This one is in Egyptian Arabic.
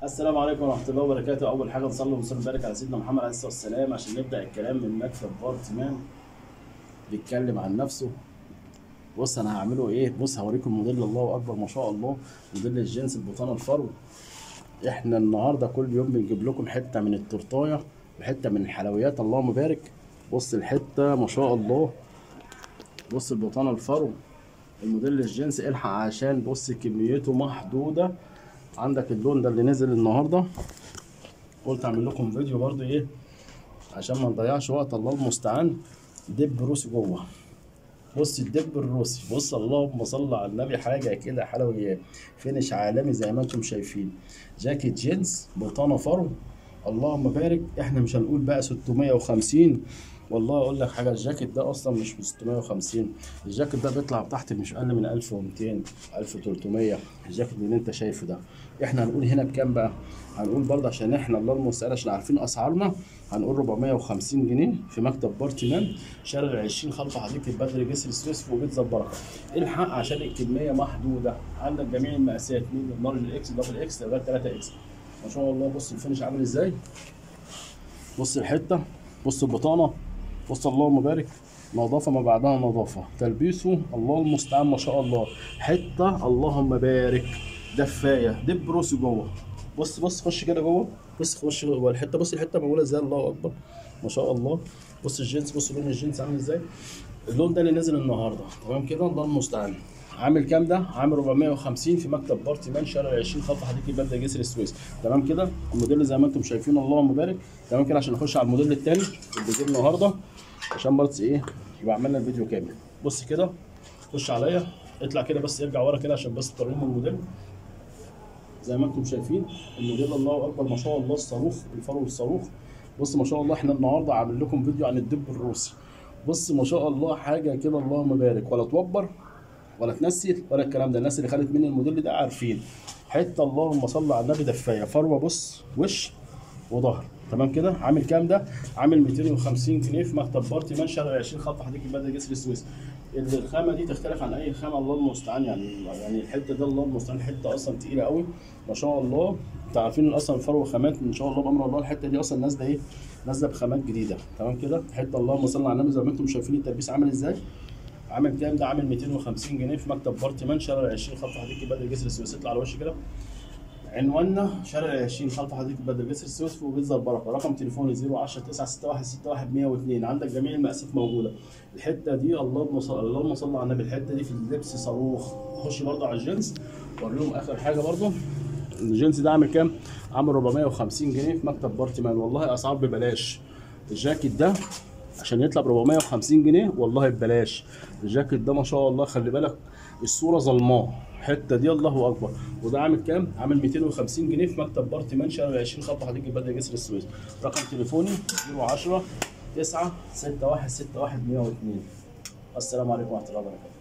السلام عليكم ورحمة الله وبركاته، أول حاجة نصلي ونسلم ونبارك على سيدنا محمد عليه الصلاة والسلام عشان نبدأ الكلام من مكتب بارتمان بيتكلم عن نفسه. بص أنا هعمله إيه؟ بص هوريكم موديل الله أكبر ما شاء الله، موديل الجنس البطانة الفرو. إحنا النهاردة كل يوم بنجيب لكم حتة من التورتاية وحتة من الحلويات اللهم بارك. بص الحتة ما شاء الله. بص البطانة الفرو. الموديل الجنس الحق عشان بص كميته محدودة عندك اللون ده اللي نزل النهارده قلت اعمل لكم فيديو برضو ايه عشان ما نضيعش وقت الله المستعان دب روسي جوه بص الدب الروسي بص اللهم صل على النبي حاجه كده حلويات فينش عالمي زي ما انتم شايفين جاكيت جينز بطانه فرو اللهم بارك احنا مش هنقول بقى 650 والله اقول لك حاجه الجاكيت ده اصلا مش ب 650 الجاكيت ده بيطلع تحت مش اقل من 1200 1300 الجاكيت اللي انت شايفه ده احنا هنقول هنا بكام بقى هنقول برضه عشان احنا الله المستعان عشان عارفين اسعارنا هنقول 450 جنيه في مكتب بارتمان شارع ال 20 خلف حديقه بدر جسر السويس في بيت البركه الحق عشان الكميه محدوده عندك جميع المقاسات من النار الاكس دبل اكس لغايه 3 اكس ما شاء الله بص الفينش عامل ازاي بص الحته بص البطانه بص اللهم بارك نظافة ما بعدها نظافة تلبيسه الله المستعان ما شاء الله حتة اللهم بارك دفاية دب روسي جوه بص بص خش كده جوه بص خش جوه الحتة بص الحتة معمولة ازاي الله أكبر ما شاء الله بص الجنس بص لون الجنس عامل ازاي اللون ده اللي نزل النهارده تمام كده الله المستعان عامل كام ده؟ عامل 450 في مكتب بارتمان شارع 20 خط حديقه البلده جسر السويس تمام كده الموديل زي ما انتم شايفين اللهم بارك تمام كده عشان نخش على الموديل الثاني اللي جه النهارده عشان برضه ايه يبقى عملنا الفيديو كامل بص كده خش عليا اطلع كده بس ارجع ورا كده عشان بس توريهم الموديل زي ما انتم شايفين الموديل الله اكبر ما شاء الله الصاروخ الفرو الصاروخ بص ما شاء الله احنا النهارده عامل لكم فيديو عن الدب الروسي بص ما شاء الله حاجه كده اللهم بارك ولا توبر ولا تنسي ولا الكلام ده الناس اللي خدت مني الموديل ده عارفين حته اللهم صل على النبي دفايه فروه بص وش وظهر تمام كده عامل كام ده عامل 250 جنيه في مكتب بارتي شارع 20 خط حديقه البلد جسر السويس الخامه دي تختلف عن اي خامه الله المستعان يعني يعني الحته ده الله المستعان حته اصلا تقيله قوي ما شاء الله انتوا عارفين اصلا الفرو خامات ان شاء الله بامر الله الحته دي اصلا نازله ايه نازله بخامات جديده تمام كده حته اللهم صل على النبي زي ما انتم شايفين التلبيس عامل ازاي عامل كام ده عامل 250 جنيه في مكتب بارتمان شارع 20 خط حديقه بدر جسر السويس اطلع على وش كده عنواننا شارع 20 خلف حديقه بدر جسر السويس في بيتزا البركه رقم تليفوني 010 961 61 102 عندك جميع المقاسات موجوده الحته دي اللهم صل اللهم صل على النبي الحته دي في اللبس صاروخ خش برضه على الجنس وريهم اخر حاجه برضه الجنس ده عامل كام؟ عامل 450 جنيه في مكتب بارتمان والله اسعار ببلاش الجاكيت ده عشان يطلع ب 450 جنيه والله ببلاش الجاكيت ده ما شاء الله خلي بالك الصوره ظلماه الحته دي الله اكبر وده عامل كام؟ عامل 250 جنيه في مكتب بارتمان شارع 20 خط حديقه بدر جسر السويس رقم تليفوني 010 9 61 61 102 السلام عليكم ورحمه الله وبركاته